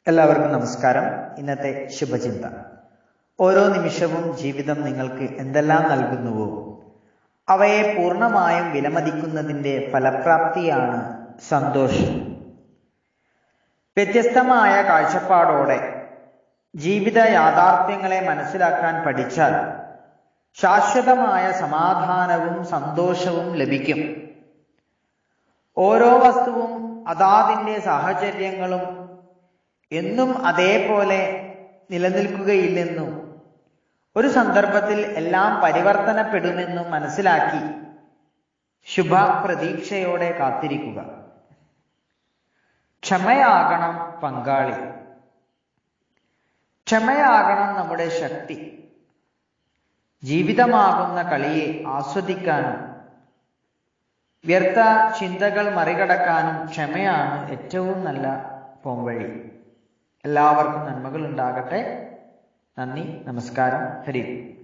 എല്ലാവർക്കും നമസ്കാരം ഇന്നത്തെ ശുഭചിന്ത ഓരോ നിമിഷവും ജീവിതം നിങ്ങൾക്ക് എന്തെല്ലാം നൽകുന്നുവോ അവയെ പൂർണ്ണമായും വിലമതിക്കുന്നതിന്റെ ഫലപ്രാപ്തിയാണ് സന്തോഷം വ്യത്യസ്തമായ കാഴ്ചപ്പാടോടെ ജീവിത യാഥാർത്ഥ്യങ്ങളെ മനസ്സിലാക്കാൻ പഠിച്ചാൽ ശാശ്വതമായ സമാധാനവും സന്തോഷവും ലഭിക്കും ഓരോ വസ്തുവും അതാതിന്റെ സാഹചര്യങ്ങളും എന്നും അതേപോലെ നിലനിൽക്കുകയില്ലെന്നും ഒരു സന്ദർഭത്തിൽ എല്ലാം പരിവർത്തനപ്പെടുമെന്നും മനസ്സിലാക്കി ശുഭ പ്രതീക്ഷയോടെ കാത്തിരിക്കുക ക്ഷമയാകണം പങ്കാളി ക്ഷമയാകണം നമ്മുടെ ശക്തി ജീവിതമാകുന്ന കളിയെ ആസ്വദിക്കാനും വ്യർത്ഥ ചിന്തകൾ മറികടക്കാനും ക്ഷമയാണ് ഏറ്റവും നല്ല പോംവഴി എല്ലാവർക്കും നന്മകൾ ഉണ്ടാകട്ടെ നന്ദി നമസ്കാരം ഹരി